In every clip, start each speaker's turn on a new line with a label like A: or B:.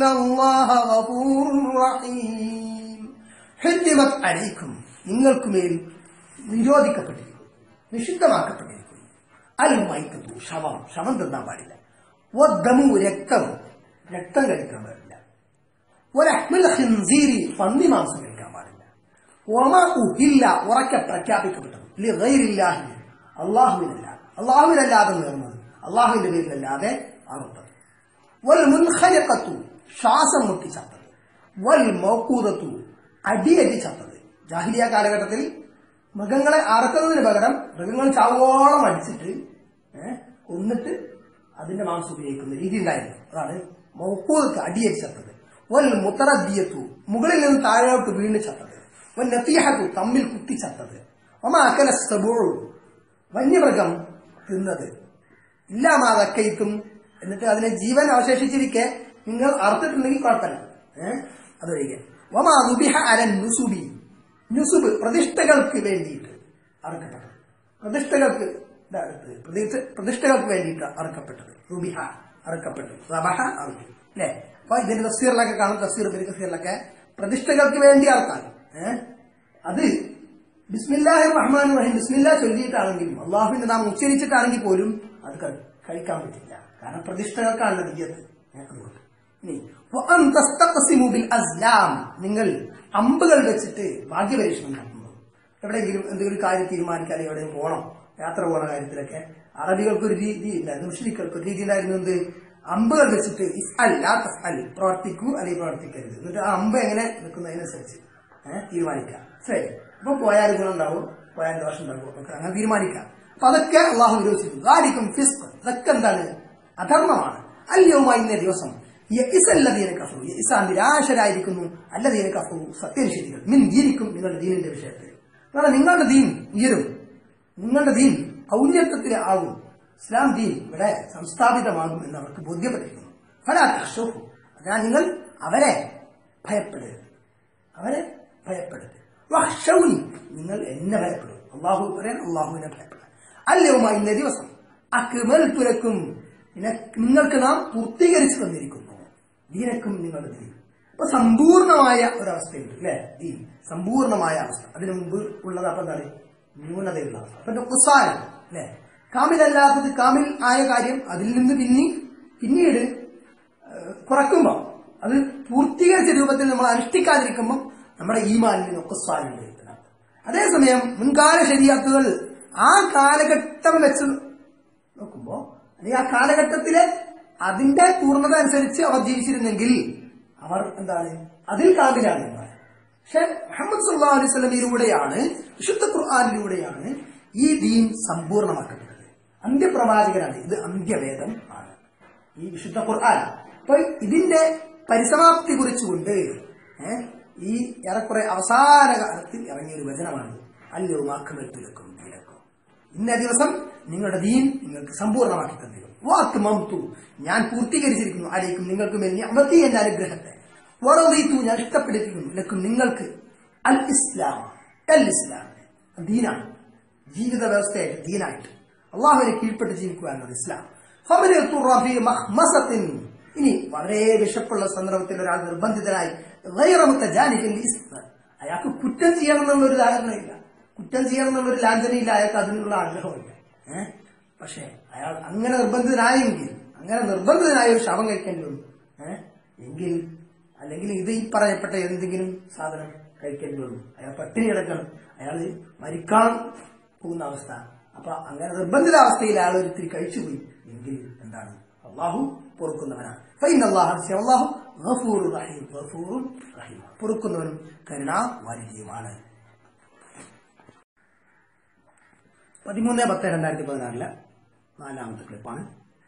A: الله غفور رحيم حرمت عليكم നിങ്ങൾക്ക് മേൽ നിരോധിക്കപ്പെട്ടിരിക്കുന്നു നിഷിദ്ധമാക്കപ്പെട്ടിരിക്കുന്നു അൽ മൈക്കത്തു ശവം ശവം തിന്നാൻ പാടില്ല വദ്ദമു രക്തം രക്തം കഴിക്കാൻ പാടില്ല ഒരഹ്മിൽ ഹിൻസീരി പന്നി മാംസം കഴിക്കാൻ പാടില്ല ഒമ ഉഹില്ല ഉറക്കെ പ്രഖ്യാപിക്കപ്പെട്ടത് ലിഗൈരില്ലാഹി അള്ളാഹുവിനല്ല അള്ളാഹുവിനല്ലാതെ നേർന്നത് അള്ളാഹുവിന്റെ പേരിലല്ലാതെ അറുത്തത് വൽ മുൻഖലഖത്തു ശ്വാസം മുട്ടി ചത്തത് വൽ മൗക്കൂദത്തു അടിയടി ചത്തത് ജാഹിലിയ കാലഘട്ടത്തിൽ മൃഗങ്ങളെ അറക്കുന്നതിന് പകരം മൃഗങ്ങൾ ചാവോളം അടിച്ചിട്ട് ഏഹ്, കൊന്നിട്ട് അതിന്റെ മാംസം ഉപയോഗിക്കുന്ന രീതി ഉണ്ടായിരുന്നു അതാണ് മൗക്കൂദത്ത് അടിയടി ചത്തത് വൽ മുത്തറദ്ദിയത്തു മുകളിൽ നിന്ന് താഴോട്ട് വീണ് ചത്തത് വൽ നത്തിയഹത്തു തമ്മിൽ കുത്തി ചത്തത് ഒമ അക്കല സബൂഴു വന്യമൃഗം തിന്നത് ഇല്ലാമാതക്കയിത്തും എന്നിട്ട് അതിനെ ജീവൻ അവശേഷിച്ചിരിക്കെ നിങ്ങൾ അറുത്തിട്ടുണ്ടെങ്കിൽ കുഴപ്പമില്ല ഏഹ് അതൊഴികെ വമാ നുബിഹ അലൻ നുസുബി നുസുബ് പ്രതിഷ്ഠകൾക്ക് വേണ്ടിയിട്ട് അറുക്കപ്പെട്ടത് പ്രതിഷ്ഠകൾക്ക് ഇതാ അടുത്തത്. പ്രതിഷ്ഠ- പ്രതിഷ്ഠകൾക്ക് വേണ്ടിയിട്ട് അറുക്കപ്പെട്ടത് റുബിഹ അറുക്കപ്പെട്ടു റബഹ അറുക്കി അല്ലേ അപ്പൊ ഇതിന്റെ തഫ്സീറിലൊക്കെ കാണും തഫ്സീർ ബിൻ തഫ്സീറിലൊക്കെ പ്രതിഷ്ഠകൾക്ക് വേണ്ടി അറുക്കാൻ ഏഹ് അത് ബിസ്മില്ലാഹി റഹ്മാൻ റഹീം ബിസ്മില്ല ചൊല്ലിയിട്ടാണെങ്കിലും അള്ളാഹുവിന്റെ നാം ഉച്ചരിച്ചിട്ടാണെങ്കിൽ പോലും അത് കഴി- കഴിക്കാൻ പറ്റില്ല കാരണം പ്രതിഷ്ഠകൾക്കാണല്ലോ ദിയ്യത്ത് ഏഹ് അതുകൊണ്ട് ഇനി വഅൻ തസ്തഖ്സിമു ബിൽ അസ്ലാം നിങ്ങൾ അമ്പുകൾ വെച്ചിട്ട് ഭാഗ്യപരീക്ഷണം നടത്തുന്നു എവിടെയെങ്കിലും എന്തെങ്കിലും കാര്യം തീരുമാനിക്കാൻ എവിടെയും പോകണം യാത്ര പോണ കാര്യത്തിലൊക്കെ അറബികൾക്ക് ഒരു രീതി ഉണ്ടായിരുന്നു മുസ്ലിക്കൾക്ക് ഒരു രീതി ഉണ്ടായിരുന്നു എന്ത് അമ്പുകൾ വെച്ചിട്ട് ഇഫ് അല്ല അൽ പ്രവർത്തിക്കൂ അല്ലെങ്കിൽ പ്രവർത്തിക്കരുത് എന്നിട്ട് ആ അമ്പ് എങ്ങനെ നിൽക്കുന്നതിനനുസരിച്ച് ഏഹ് തീരുമാനിക്കാം ശരി അപ്പൊ പോയാൽ ഗുണം ഉണ്ടാവും പോയാൽ ദോഷം ഉണ്ടാവും ഒക്കെ അങ്ങനെ തീരുമാനിക്കാം അപ്പൊ അതൊക്കെ അള്ളാഹു വിരോധിച്ചിട്ടുണ്ട് ആരിക്കും ഫിസ്ക് അതൊക്കെ എന്താണ് അധർമ്മമാണ് അല്ലയോമായി ഇന്ന ദിവസം യഇസല്ലദീന കഫറു യഇസ നിരാശരായിരിക്കുന്നു അല്ലദീന കഫറു സത്യനിഷേധികൾ മിൻ ദീനിക്കും നിങ്ങളുടെ ദീനിന്റെ വിഷയത്തിൽ കാരണം നിങ്ങളുടെ ദീൻ ഉയരും നിങ്ങളുടെ ദീൻ ഔന്നത്യത്തിൽ ആകും ഇസ്ലാം ദീൻ ഇവിടെ സംസ്ഥാപിതമാകും എന്ന് അവർക്ക് ബോധ്യപ്പെട്ടിരിക്കുന്നു ഫലാഹു അതിനാൽ നിങ്ങൾ അവരെ ഭയപ്പെടരുത് അവരെ ഭയപ്പെടരുത് വഹ്ഷൗനി നിങ്ങൾ എന്നെ ഭയപ്പെടും അള്ളാഹു പറയാൻ അള്ളാഹുവിനെ ഭയപ്പെടാം അല്ലയുമ ഇന്ന ദിവസം അക്മൽ തുലക്കും നിങ്ങൾക്ക് നാം പൂർത്തീകരിച്ചു തന്നിരിക്കുന്നു ദീനക്കും നിങ്ങളുടെ ദീൻ അപ്പൊ സമ്പൂർണമായ ഒരവസ്ഥയുണ്ട് അല്ലെ ദീൻ സമ്പൂർണമായ അവസ്ഥ അതിനു മുമ്പ് ഉള്ളത് അപ്പൊ എന്താണ് ന്യൂനതയുള്ള അവസ്ഥ അപ്പൊ കുസാരം അല്ലെ കാമിലല്ലാത്തത് കാമിൽ ആയ കാര്യം അതിൽ നിന്ന് പിന്നെ പിന്നീട് ഏഹ് കുറക്കുമ്പോൾ അത് പൂർത്തീകരിച്ച രൂപത്തിൽ നമ്മൾ അനുഷ്ഠിക്കാതിരിക്കുമ്പോൾ നമ്മുടെ ഈമാനിന് ഒക്കസ്വാലുണ്ട് അതേസമയം മുൻകാല ശരിയാത്തുകൾ ആ കാലഘട്ടം വെച്ച് നോക്കുമ്പോ അല്ലെങ്കിൽ ആ കാലഘട്ടത്തിലെ അതിന്റെ പൂർണ്ണത അനുസരിച്ച് അവർ ജീവിച്ചിരുന്നെങ്കിൽ അവർ എന്താണ് അതിൽ കാമിലാണ് എന്ന് പറയാം. പക്ഷെ മുഹമ്മദ് സല്ലാ അലൈഹി സ്വലമിലൂടെയാണ് വിശുദ്ധ ഖുർആാനിലൂടെയാണ് ഈ ദീൻ സമ്പൂർണ്ണമാക്കപ്പെട്ടത് അന്ത്യപ്രവാചകനാണ് ഇത് അന്ത്യവേദം ആണ് ഈ വിശുദ്ധ ഖുർആൻ അപ്പൊ ഇതിന്റെ പരിസമാപ്തി കുറിച്ചുകൊണ്ട് ഏഹ്, ഈ ഏറെക്കുറെ അവസാന കാലത്തിൽ ഇറങ്ങിയ ഒരു വചനമാണ് അല്ലോ മാക്കമെത്തിലക്കും ദീനക്കും ഇന്ന ദിവസം നിങ്ങളുടെ ദീൻ നിങ്ങൾക്ക് സമ്പൂർണ്ണമാക്കി തന്നിരും വാക്ക് മംതു ഞാൻ പൂർത്തീകരിച്ചിരിക്കുന്നു ആരേക്കും നിങ്ങൾക്ക് മേൽ അമർത്തി എന്റെ അനുഗ്രഹത്തെ വറവീത്തു ഞാൻ ഇഷ്ടപ്പെട്ടിരിക്കുന്നു ലക്കും നിങ്ങൾക്ക് അൽ ഇസ്ലാം അൽ ഇസ്ലാം ദീനാണ് ജീവിത വ്യവസ്ഥയായിട്ട് ദീനായിട്ട് അള്ളാഹുവിനെ കീഴ്പ്പെട്ട് ജീവിക്കുക എന്നത് ഇസ്ലാം ഫമന് യത്തുറ ഫീ മഖ്മസത്തിൻ. ഇനി വളരെ വിശപ്പുള്ള സന്ദർഭത്തിൽ ഒരാൾ നിർബന്ധിതനായി ഗൈറ മുത്തജാനിഫിൻ ലിസ്മ. അയാൾക്ക് കുറ്റം ചെയ്യണം എന്നുള്ളൊരു ധാരണയില്ല കുറ്റം ചെയ്യണം എന്നുള്ളൊരു ലാഞ്ചനയില്ല അയാൾക്ക് അതിനുള്ള ആഗ്രഹമില്ല ഏഹ് പക്ഷെ അയാൾ അങ്ങനെ നിർബന്ധിതനായെങ്കിൽ അങ്ങനെ നിർബന്ധിതനായ ഒരു ശവം കഴിക്കേണ്ടി വന്നു ഏഹ് എങ്കിൽ അല്ലെങ്കിൽ ഇത് ഈ പറയപ്പെട്ട എന്തെങ്കിലും സാധനം കഴിക്കേണ്ടി വന്നു അയാൾ പട്ടിണി കിടക്കണം അയാൾ മരിക്കാൻ പോകുന്ന അവസ്ഥ അപ്പൊ അങ്ങനെ നിർബന്ധിത അവസ്ഥയിൽ അയാൾ ഒരിത്തിരി കഴിച്ചുപോയി എങ്കിൽ എന്താണ് അള്ളാഹു പൊറുക്കുന്നവനാണ് ഫൈൻ അള്ളാഹു അള്ളാഹു ഗഫൂറുർ റഹീം ഗഫൂറുർ റഹീം പൊറുക്കുന്നവനും കരുണാ വാരിധിയുമാണ് പതിമൂന്ന് പത്ത് രണ്ടായിരത്തി പതിനാറിലെ നാലാമത്തെ ക്ലിപ്പാണ്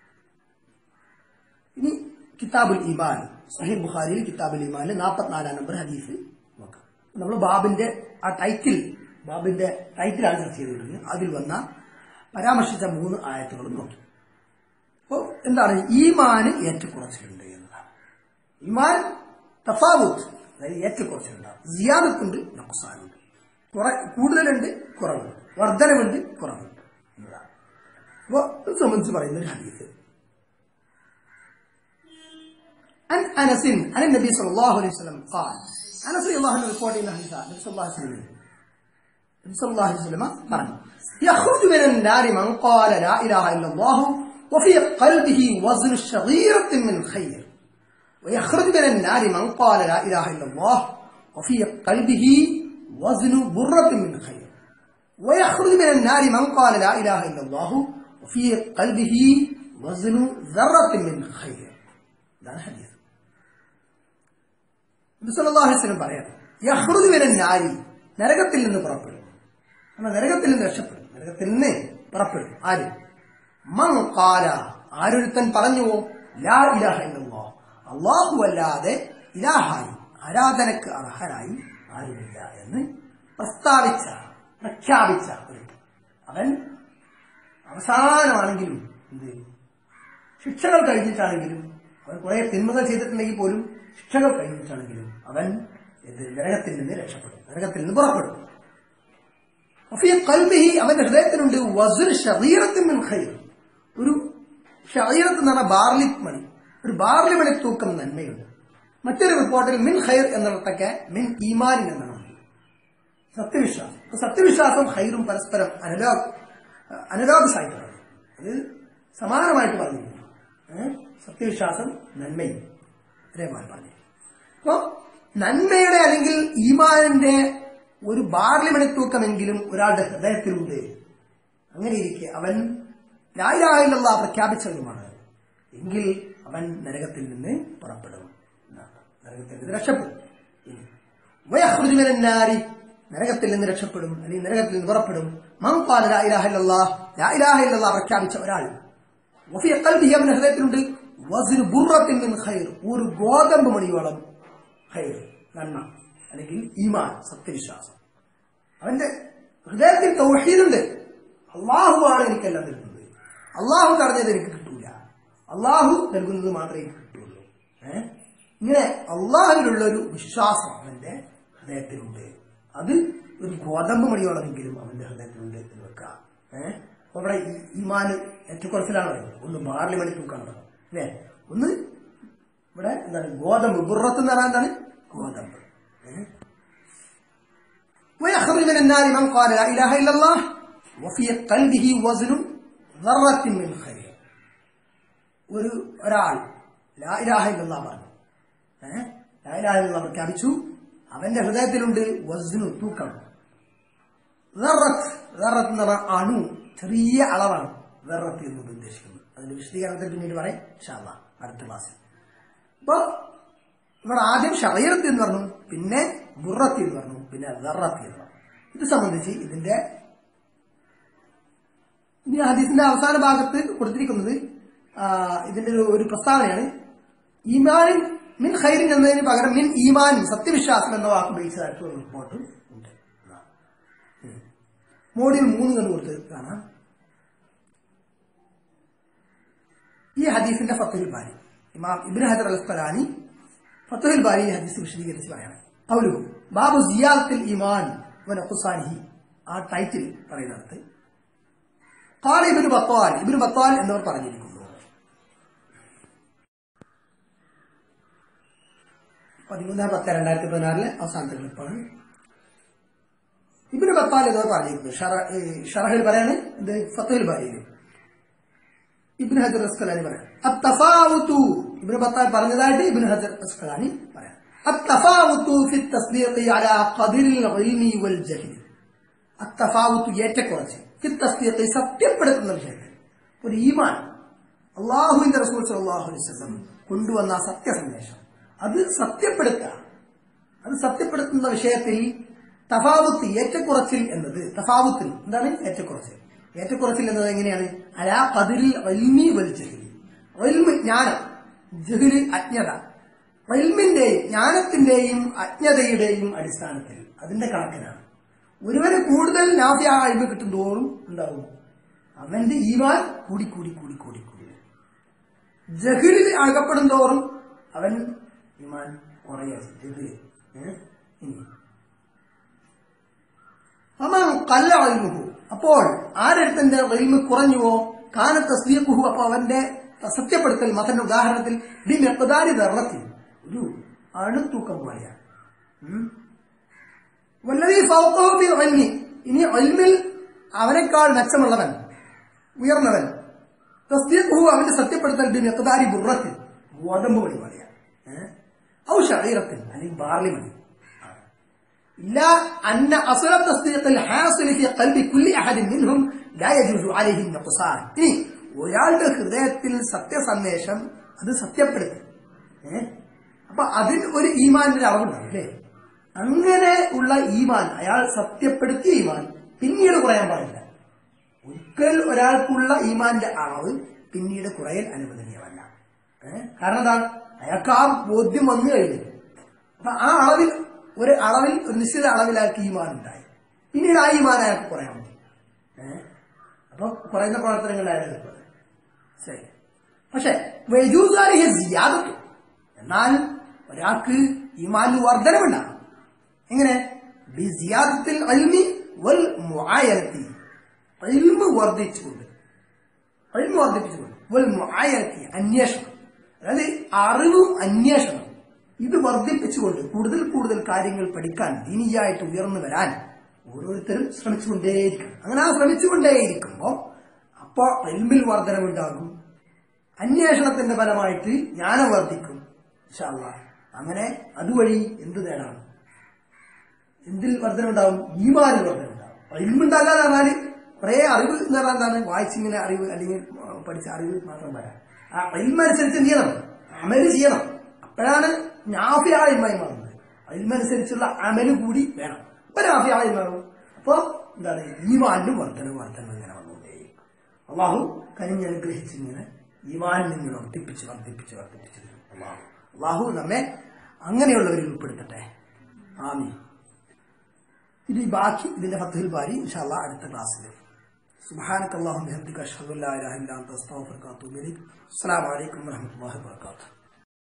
A: ഇനി കിതാബുൽ ഇമാൻ സഹീഹ് ബുഖാരിയിൽ കിതാബുൽ ഇമാനിൽ നാൽപ്പത്തിനാലാം നമ്പർ ഹദീസ് നോക്കാം നമ്മൾ ബാബിന്റെ ആ ടൈറ്റിൽ ബാബിന്റെ ടൈറ്റിലാണ് ചർച്ച ചെയ്തുകൊണ്ടിരുന്നത് അതിൽ വന്ന പരാമർശിച്ച മൂന്ന് ആയത്തുകളും നോക്കി അപ്പോൾ എന്താണ് ഈമാന് ഏറ്റക്കുറച്ചിലുണ്ട് എന്നതാണ് ഈമാൻ തഫാവുത്ത് അതായത് ഏറ്റക്കുറച്ചിലുണ്ടാവും സിയാദത്തുണ്ട് നൊക്സാനുണ്ട് കുറെ കൂടുതലുണ്ട് കുറവുണ്ട് വർധനവുണ്ട് കുറവുണ്ട് എന്നതാണ് അപ്പോൾ ഇത് സംബന്ധിച്ച് പറയുന്ന ഒരു ഹദീസ് عن أنس عن النبي صلى الله عليه وسلم قال أنس رضي الله عنه ريبورت إن النبي صلى الله عليه وسلم النبي صلى الله عليه وسلم قال يخرج من النار من قال لا إله إلا الله وفي قلبه وزن شغيرة من خير ويخرج من النار من قال لا إله إلا الله وفي قلبه وزن برة من خير ويخرج من النار من قال لا إله إلا الله وفي قلبه وزن ذرة من خير هذا الحديث വസല്ലം പറയാം യഹ്റുദ് മിനൻ നാരി നരകത്തിൽ നിന്ന് പുറപ്പെടും കാരണം നരകത്തിൽ നിന്ന് രക്ഷപ്പെടും നരകത്തിൽ നിന്ന് പുറപ്പെടും ആര് മൻ ഖാല ആരൊരുത്തൻ പറഞ്ഞുവോ ലാ ഇലാഹ ഇല്ലല്ലാഹ് അല്ലാഹു അല്ലാതെ ഇലാഹായി ആരാധനക്ക് അർഹനായി ആരുമില്ല എന്ന് പ്രസ്താവിച്ച പ്രഖ്യാപിച്ച ഒരു അവൻ അവസാനമാണെങ്കിലും എന്ത് ശിക്ഷകൾ കഴിഞ്ഞിട്ടാണെങ്കിലും അവൻ കുറെ തിന്മകൾ ചെയ്തിട്ടുണ്ടെങ്കിൽ പോലും ശിക്ഷകൾ കഴിഞ്ഞിട്ടാണെങ്കിലും അവൻ എന്ത് നരകത്തിൽ നിന്ന് രക്ഷപ്പെടും നരകത്തിൽ നിന്ന് പുറപ്പെടും وفي قلبه അവന്റെ ഹൃദയത്തിലുണ്ട് വസുൽ ഷറീറത്തിൻ മിൻ ഖൈർ ഒരു ഷറീറത്ത് എന്ന് പറഞ്ഞ ബാർലി മണി ഒരു ബാർലി മണി തൂക്കം നന്മയുണ്ട് മറ്റൊരു റിപ്പോർട്ടിൽ മിൻ ഖൈർ എന്നിടത്തൊക്കെ മിൻ ഈമാനിൻ എന്നാണ് സത്യവിശ്വാസം അപ്പൊ സത്യവിശ്വാസം ഖൈറും പരസ്പരം അനലോഗ് അനലോഗസായിട്ടാണ് അത് സമാനമായിട്ട് പറഞ്ഞിരിക്കുന്നു ഏഹ്? സത്യവിശ്വാസം നന്മയും അതേപോലെ പറഞ്ഞു അപ്പോ നന്മയുടെ അല്ലെങ്കിൽ ഈമാനിന്റെ ഒരു ബാർലിമണി തൂക്കമെങ്കിലും ഒരാളുടെ ഹൃദയത്തിലുണ്ട് അങ്ങനെ ഇരിക്കെ അവൻ ലായിലായില്ല പ്രഖ്യാപിച്ചതുമാണ് എങ്കിൽ അവൻ നരകത്തിൽ നിന്ന് പുറപ്പെടും എന്നാണ്. നരകത്തിൽ നിന്ന് രക്ഷപ്പെടും ഇനി, വയഖ്റുജു മിനൻ നാരി നരകത്തിൽ നിന്ന് രക്ഷപ്പെടും അല്ലെങ്കിൽ നരകത്തിൽ നിന്ന് പുറപ്പെടും മംഫാല ലാ ഇലാഹ ഇല്ലല്ലാഹ് ലാ ഇലാഹ ഇല്ലല്ലാഹ് പ്രഖ്യാപിച്ച ഒരാൾ വഫി ഖൽബിഹി അവന്റെ ഹൃദയത്തിലുണ്ട് വസ്നു ബുർറത്തിൻ മിൻ ഖൈർ ഒരു ഗോതമ്പ് മണിയോളം ഖൈർ നന്മ അല്ലെങ്കിൽ ഈമാൻ സത്യവിശ്വാസം അവന്റെ ഹൃദയത്തിൽ തൗഹീദുണ്ട് അള്ളാഹുവാണ് എനിക്കെല്ലാം നൽകുന്നത് അള്ളാഹു തടഞ്ഞത് എനിക്ക് കിട്ടൂല അള്ളാഹു നൽകുന്നത് മാത്രമേ എനിക്ക് കിട്ടുള്ളൂ ഏഹ് ഇങ്ങനെ അള്ളാഹുവിലുള്ള ഒരു വിശ്വാസം അവന്റെ ഹൃദയത്തിലുണ്ട് അത് ഒരു ഗോതമ്പ് മണിയോളമെങ്കിലും അവന്റെ ഹൃദയത്തിലുണ്ട് എന്ന് വെക്കാം ഏഹ് അപ്പൊ ഇവിടെ ഈ ഈമാന് ഏറ്റക്കുറച്ചിലാണ് പറയുന്നത് ഒന്ന് ബാർലി മണി തൂക്കാണ് അല്ലേ ഒന്ന് ഇവിടെ എന്താണ് ഗോതമ്പ് ബുറത്ത് എന്ന് പറഞ്ഞാൽ എന്താണ് ഗോതമ്പ് ഏഹ് ويخرج من النار من قال لا إله إلا الله وفي قلبه وزن ذرة من خير ഒരു ഒരാൾ ലാ ഇലാഹ ഇല്ലല്ലാ പറഞ്ഞു ഏഹ് ലാ ഇലാഹ ഇല്ലല്ലാ പ്രഖ്യാപിച്ചു അവന്റെ ഹൃദയത്തിലുണ്ട് വസ്നു തൂക്കം ദറത്ത് ദറത്ത് എന്ന് പറഞ്ഞാൽ അണു ചെറിയ അളവാണ് ദറത്ത് എന്നത് ഉദ്ദേശിക്കുന്നത് അതിന്റെ വിശദീകരണത്തിൽ പിന്നീട് പറയാം ഷാള്ള അടുത്ത ക്ലാസ്സിൽ അപ്പൊ ഇവിടെ ആദ്യം ഷറീറത്ത് എന്ന് പറഞ്ഞു പിന്നെ ബുറത്തി എന്ന് പറഞ്ഞു പിന്നെ ദറത്തി എന്ന് പറഞ്ഞു ഇത് സംബന്ധിച്ച് ഇതിന്റെ ഈ ഹദീസിന്റെ അവസാന ഭാഗത്ത് കൊടുത്തിരിക്കുന്നത് ആ, ഇതിന്റെ ഒരു- ഒരു പ്രസ്താവനയാണ് ഈമാനിൻ മിൻ ഖൈറിൻ എന്നതിന് പകരം മിൻ ഈമാൻ സത്യവിശ്വാസം എന്ന വാക്ക് ഉപയോഗിച്ചതായിട്ടുള്ള ഒരു റിപ്പോർട്ട് ഉണ്ട് എന്നാണ്. ഉം. മോഡിൽ മൂന്ന് കണ്ടു കൊടുത്ത് കാണാം ഈ ഹദീസിന്റെ ഫത്തുൽ ബാരി ഇമാം ഇബ്നു ഹജർ അൽ അസ്കലാനി ഫത്തുൽ ബാരി ഈ ഹദീസ് വിശദീകരിച്ച് പറയാണ് അവലു ബാബു സിയാദത്തിൽ ഇമാൻ വനഖുസാനിഹി ആ ടൈറ്റിൽ പറയുന്നിടത്ത് ഖാല ഇബ്നു ബത്വാൽ ഇബ്നു ബത്വാൽ എന്നിവർ പറഞ്ഞിരിക്കുന്നു പതിമൂന്ന് പത്ത് രണ്ടായിരത്തി പതിനാറിലെ അവസാനത്തെ ക്ലിപ്പാണ് ഇബ്നു ബത്വാൽ എന്നിവർ പറഞ്ഞിരിക്കുന്നു ഷറ- ഈ ഷറഹിൽ പറയാണ് ഇത് ഫത്തുൽ ബാരിയിൽ ഇബ്നു ഹജർ അസ്കലാനി പറയാം അത്തഫാവുത്തു ഇബ്നു ബത്താൽ പറഞ്ഞതായിട്ട് ഇബ്നു ഹജർ അസ്കലാനി പറയാം അത്തഫാവുത്തു ഫി തസ്ദീഖി അലാ ഖദിരിൽ ഇൽമി വൽ ജഹ്ലി അത്തഫാവുത്തു ഏറ്റക്കുറച്ച് ഫി തസ്ദീഖി സത്യപ്പെടുത്തുന്ന വിഷയത്തിൽ ഒരു ഈമാൻ അള്ളാഹുവിന്റെ റസൂൽ സല്ലല്ലാഹു അലൈഹി വസല്ലം കൊണ്ടുവന്ന ആ സത്യസന്ദേശം അത് സത്യപ്പെടുത്തുക അത് സത്യപ്പെടുത്തുന്ന വിഷയത്തിൽ തഫാവുത്ത് ഏറ്റക്കുറച്ചിൽ എന്നത് തഫാവുത്തിൽ എന്താണ് ഏറ്റക്കുറച്ചിൽ ഏറ്റക്കുറച്ചിൽ എന്നത് എങ്ങനെയാണ് അലാ പതിരിൽ വൽമി വലിച്ചഹിൽ വൽമ് ജ്ഞാനം ജഹില് അജ്ഞത വൽമിന്റെയും ജ്ഞാനത്തിന്റെയും അജ്ഞതയുടെയും അടിസ്ഥാനത്തിൽ അതിന്റെ കണക്കിനാണ് ഒരുവന് കൂടുതൽ നാഫ്യ അഴിവ് കിട്ടുന്തോറും ഉണ്ടാവും അവന്റെ ഈമാൻ കൂടി കൂടി കൂടി കൂടി കൂടി വരും. ജഹിലിൽ അകപ്പെടും തോറും അവൻ ഈമാൻ കുറയാണ് ജഹില് ഏ? ഇനി അമൻ കല്ല അൽമുഹു അപ്പോൾ ആരടുത്തന്റെ റെയിമ് കുറഞ്ഞുവോ കാന തസ്ദീഖുഹു അപ്പൊ അവന്റെ സത്യപ്പെടുത്തൽ മതന്റെ ഉദാഹരണത്തിൽ ബി മെപ്പദാരി ധർണത്തിൽ ഒരു അണുത്തൂക്കം പോലെയാണ് ഉം. വല്ലതീ ഫൗഖഹു ഫിൽ ഇൽമി ഇനി ഇൽമിൽ അവനേക്കാൾ മെച്ചമുള്ളവൻ ഉയർന്നവൻ തസ്ദീഖുഹു അവന്റെ സത്യപ്പെടുത്തൽ ബി മെഖദാരി ബുറത്തിൽ ഗോതമ്പ് മണി പോലെയാണ് ഏഹ്? ഔ ഷഈറത്തിൽ അല്ലെങ്കിൽ ബാർലി മണി إلا أن أصل التصديق الحاصل في قلب كل أحد منهم لا يجوز عليه النقصان ഇനി ഒരാളുടെ ഹൃദയത്തിൽ സത്യസന്ദേശം അത് സത്യപ്പെടുത്തി ഏ അപ്പൊ അതിൽ ഒരു ഈമാന്റെ ഒരു അളവുണ്ടാവും അല്ലേ അങ്ങനെ ഉള്ള ഈമാൻ അയാൾ സത്യപ്പെടുത്തിയ ഈമാൻ പിന്നീട് കുറയാൻ പാടില്ല ഒരിക്കൽ ഒരാൾക്കുള്ള ഈമാന്റെ അളവ് പിന്നീട് കുറയൽ അനുവദനീയമല്ല ഏഹ് കാരണം എന്താണ് അയാൾക്ക് ആ ബോധ്യം വന്നു കഴിഞ്ഞു അപ്പൊ ആ അളവിൽ ഒരു അളവിൽ ഒരു നിശ്ചിത അളവിൽ അയാൾക്ക് ഈമാൻ ഉണ്ടായി പിന്നീട് ആ ഈമാൻ അയാൾക്ക് കുറയാൻ മതി ഏഹ് അപ്പൊ കുറയുന്ന പ്രവർത്തനങ്ങൾ അയാൾ ശരി പക്ഷെ വൈജൂസാരിഹ ജിയാദത്തു എന്നാൽ ഒരാൾക്ക് ഈമാനിൽ വർധനമുണ്ടാകും എങ്ങനെ ബിസിയാദത്തിൽ അൽമി വൽ മുആയനത്തി ഇൽമ് വർദ്ധിച്ചുകൊണ്ട് ഇൽമ് വർദ്ധിപ്പിച്ചുകൊണ്ട് വൽ മുആയനത്തി അന്വേഷണം അതായത് അറിവും അന്വേഷണം ഇത് വർദ്ധിപ്പിച്ചുകൊണ്ട് കൂടുതൽ കൂടുതൽ കാര്യങ്ങൾ പഠിക്കാൻ ദീനിയായിട്ട് ഉയർന്നു വരാൻ ഓരോരുത്തരും ശ്രമിച്ചുകൊണ്ടേയിരിക്കും അങ്ങനെ ആ ശ്രമിച്ചുകൊണ്ടേയിരിക്കുമ്പോൾ അപ്പോൾ എൽമിൽ വർധനമുണ്ടാകും അന്വേഷണത്തിന്റെ ഫലമായിട്ട് ജ്ഞാനം വർദ്ധിക്കും ഇൻഷാ അല്ലാ. അങ്ങനെ അതുവഴി എന്ത് നേടാം എന്തിൽ വർധനമുണ്ടാവും ഈമാനിൽ വർധനമുണ്ടാവും ഇൽമുണ്ടാകാൻ പറഞ്ഞാല് കുറെ അറിവ് എന്ന് പറഞ്ഞാൽ എന്താണ് വായിച്ചിങ്ങനെ അറിവ് അല്ലെങ്കിൽ ആ, പഠിച്ച അറിവ് മാത്രം വരാം ആ ഇൽമനുസരിച്ച് എന്ത് ചെയ്യണം അമല് ചെയ്യണം അപ്പോഴാണ് നാഫിയായ ഇൽമായി മാറുന്നത് ഇൽമനുസരിച്ചുള്ള അമല് കൂടി വേണം അപ്പൊ നാഫിയായ ഇൽമാകും അപ്പൊ എന്താണ് ഈമാനിലും വർധന വർധന ഇങ്ങനെ വന്നുകൊണ്ടേയിരിക്കും അള്ളാഹു കനിഞ്ഞ് അനുഗ്രഹിച്ച് ഇങ്ങനെ ഈമാനിൽ നിന്ന് വർദ്ധിപ്പിച്ച് വർദ്ധിപ്പിച്ച് വർദ്ധിപ്പിച്ച് അള്ളാഹു അള്ളാഹു നമ്മെ അങ്ങനെയുള്ളവരിൽ ഉൾപ്പെടുത്തട്ടെ ആമീൻ ഇനി ബാക്കി ഇതിന്റെ ഫത്തുൽ ബാരി ഇൻഷാല്ലാ അടുത്ത ക്ലാസ്സിൽ സുബ്ഹാനക അല്ലാഹുമ്മ ബിഹംദിക അഷ്ഹദു അല്ലാ ഇലാഹ ഇല്ല അൻത അസ്തഗ്ഫിറുക വഅത്തുബു ഇലൈക് അസ്സലാമു അലൈക്കും വറഹ്മത്തുള്ളാഹി വബറകാതുഹു